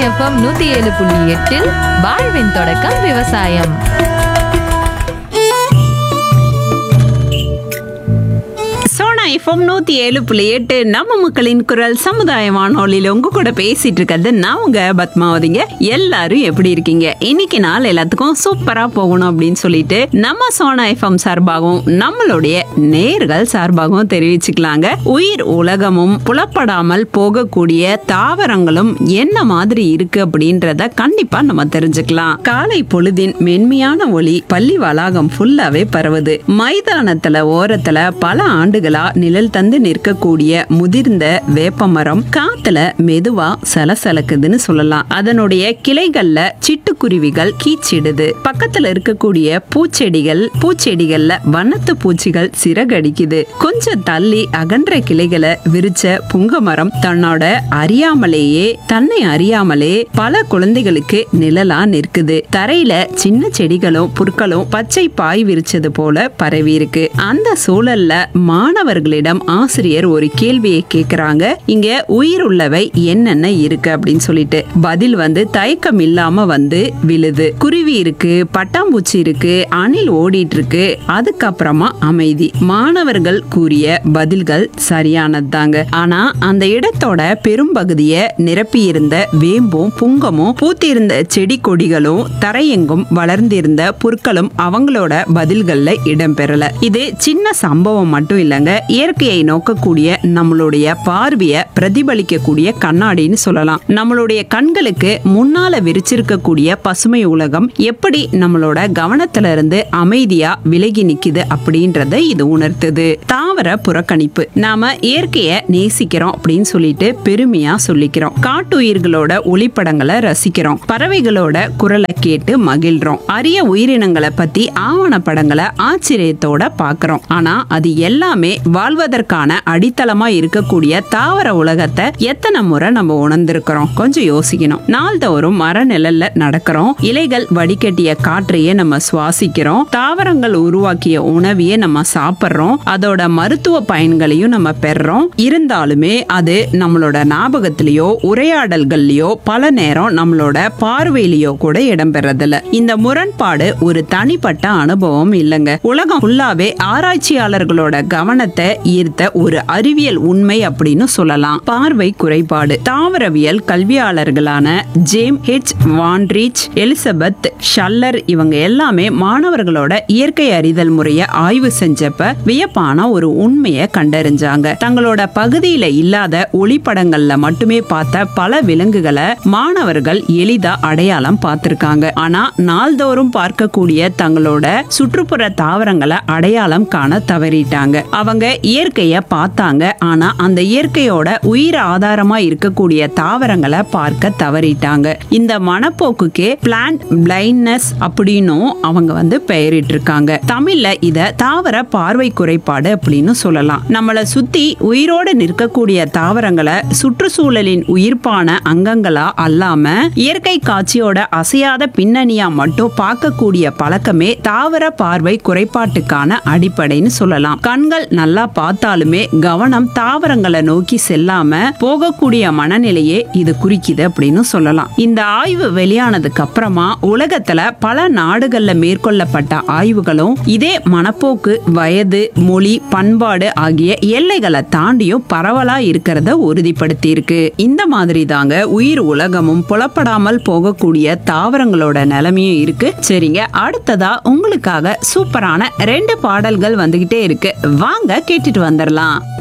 FM நூத்தி ஏழு புள்ளி எட்டில் வாழ்வின் தொடக்கம் விவசாயம் சோனா எஃப்எம் நூத்தி ஏழு புள்ளி எட்டு நம்ம மக்களின் குரல் சமுதாய வானொலியில உங்க கூட பேசிட்டு இருக்கிறது நான் உங்க பத்மாவதிங்க எல்லாரும் எப்படி இருக்கீங்க இன்னைக்கு நாள் எல்லாத்துக்கும் சூப்பரா போகணும் அப்படின்னு சொல்லிட்டு நம்ம சோனா எஃப்எம் சார்பாகவும் நம்மளுடைய நேர்கள் சார்பாகவும் தெரிவிச்சுக்கலாங்க உயிர் உலகமும் புலப்படாமல் போகக்கூடிய தாவரங்களும் என்ன மாதிரி இருக்கு அப்படின்றத கண்டிப்பா நம்ம தெரிஞ்சுக்கலாம் காலை பொழுதின் மென்மையான ஒளி பள்ளி வளாகம் ஃபுல்லாவே பரவுது மைதானத்துல ஓரத்துல பல ஆண்டுகளா நிழல் தந்து நிற்கக்கூடிய முதிர்ந்த வேப்பமரம் காத்துல மெதுவா சலசலக்குதுன்னு சொல்லலாம் அதனுடைய கிளைகள்ல சிட்டுக்குருவிகள் கீச்சிடுது பக்கத்துல இருக்கக்கூடிய பூச்செடிகள் பூச்செடிகள்ல வண்ணத்து பூச்சிகள் சிறகடிக்குது கொஞ்சம் தள்ளி அகன்ற கிளைகளை விரிச்ச புங்க மரம் தன்னோட அறியாமலேயே தன்னை அறியாமலே பல குழந்தைகளுக்கு நிழலா நிற்குது தரையில சின்ன செடிகளும் புற்களும் பச்சை பாய் விரிச்சது போல பரவி இருக்கு அந்த சூழல்ல மாணவர்களிடம் ஆசிரியர் ஒரு கேள்வியை கேக்குறாங்க இங்க உயிர் உள்ளவை என்னென்ன இருக்கு அப்படின்னு சொல்லிட்டு பதில் வந்து தயக்கம் இல்லாம வந்து விழுது குருவி இருக்கு பட்டாம்பூச்சி இருக்கு அணில் ஓடிட்டு இருக்கு அதுக்கப்புறமா அமைதி மாணவர்கள் கூறிய பதில்கள் சரியானதுதாங்க ஆனா அந்த இடத்தோட பெரும்பகுதியை நிரப்பி இருந்த வேம்பும் புங்கமும் பூத்திருந்த செடி கொடிகளும் தரையெங்கும் வளர்ந்திருந்த புற்களும் அவங்களோட பதில்கள்ல இடம்பெறல இது சின்ன சம்பவம் மட்டும் இல்லைங்க இயற்கையை நோக்கக்கூடிய நம்மளுடைய பார்வையை பிரதிபலிக்கக்கூடிய கண்ணாடின்னு சொல்லலாம் நம்மளுடைய கண்களுக்கு முன்னால விரிச்சிருக்கக்கூடிய பசுமை உலகம் எப்படி நம்மளோட கவனத்துல இருந்து அமைதியா விலகி நிக்குது அப்படின்றத இது உணர்த்துது தாவர புறக்கணிப்பு நாம இயற்கையை நேசிக்கிறோம் அப்படின்னு சொல்லிட்டு பெருமையா சொல்லிக்கிறோம் காட்டுயிர்களோட ஒளிப்படங்களை ரசிக்கிறோம் பறவைகளோட குரலை கேட்டு மகிழ்றோம் அரிய உயிரினங்களை பத்தி ஆவணப்படங்களை ஆச்சரியத்தோட பார்க்கறோம் ஆனா அது எல்லாமே வாழ்வதற்கான அடித்தளமா இருக்கக்கூடிய தாவர உலகத்தை எத்தனை முறை நம்ம உணர்ந்திருக்கிறோம் கொஞ்சம் யோசிக்கணும் நாள்தோறும் மர நிழல்ல நடக்கிறோம் இலைகள் வடிகட்டிய காற்றையே நம்ம சுவாசிக்கிறோம் தாவரங்கள் உருவாக்கிய உணவையே நம்ம சாப்பிட்றோம் அதோட மருத்துவ பயன்களையும் நம்ம பெறுறோம் இருந்தாலுமே அது நம்மளோட ஞாபகத்திலேயோ உரையாடல்கள்லயோ பல நேரம் நம்மளோட பார்வையிலயோ கூட இடம்பெறதில்ல இந்த முரண்பாடு ஒரு தனிப்பட்ட அனுபவம் இல்லைங்க உலகம் ஃபுல்லாவே ஆராய்ச்சியாளர்களோட கவனத்தை ஈர்த்த ஒரு அறிவியல் உண்மை அப்படின்னு சொல்லலாம் பார்வை குறைபாடு தாவரவியல் கல்வியாளர்களான ஜேம் ஹெச் வான்ரீச் எலிசபெத் ஷல்லர் இவங்க எல்லாமே மாணவர்களோட இயற்கை அறிதல் முறையை ஆய்வு செஞ்சப்ப வியப்பான ஒரு உண்மையை கண்டறிஞ்சாங்க தங்களோட பகுதியில இல்லாத ஒளிப்படங்கள்ல மட்டுமே பார்த்த பல விலங்குகளை மாணவர்கள் எளிதா அடையாளம் பார்த்திருக்காங்க ஆனா நாள்தோறும் பார்க்கக்கூடிய தங்களோட சுற்றுப்புற தாவரங்களை அடையாளம் காண தவறிட்டாங்க அவங்க இயற்கைய பார்த்தாங்க ஆனா அந்த இயற்கையோட உயிர் ஆதாரமா இருக்கக்கூடிய தாவரங்களை பார்க்க தவறிட்டாங்க இந்த மனப்போக்குக்கே பிளான்ட் பிளைண்ட்னஸ் அப்படின்னும் அவங்க வந்து பெயரிட்டு இருக்காங்க தமிழ்ல இத தாவர பார்வை குறைபாடு அப்படின்னு சொல்லலாம் நம்மளை சுத்தி உயிரோட நிற்கக்கூடிய தாவரங்களை சுற்றுச்சூழலின் உயிர்ப்பான அங்கங்களா அல்லாம இயற்கை காட்சியோட அசையாத பின்னணியா மட்டும் பார்க்கக்கூடிய பழக்கமே தாவர பார்வை குறைபாட்டுக்கான அடிப்படைன்னு சொல்லலாம் கண்கள் நல்லா பார்த்தாலுமே கவனம் தாவரங்களை நோக்கி செல்லாம போகக்கூடிய மனநிலையே இது குறிக்குது அப்படின்னு சொல்லலாம் இந்த ஆய்வு வெளியானதுக்கு அப்புறமா உலகத்துல பல நாடுகள்ல மேற்கொள்ளப்பட்ட ஆய்வுகளும் இதே மனப்போக்கு வயது மொழி பண்பாடு ஆகிய எல்லைகளை தாண்டியும் பரவலா இருக்கிறத உறுதிப்படுத்தி இருக்கு இந்த மாதிரி தாங்க உயிர் உலகமும் புலப்படாமல் போகக்கூடிய தாவரங்களோட நிலைமையும் இருக்கு சரிங்க அடுத்ததா உங்களுக்காக சூப்பரான ரெண்டு பாடல்கள் வந்துகிட்டே இருக்கு வாங்க கேட்டுட்டு வந்துடலாம்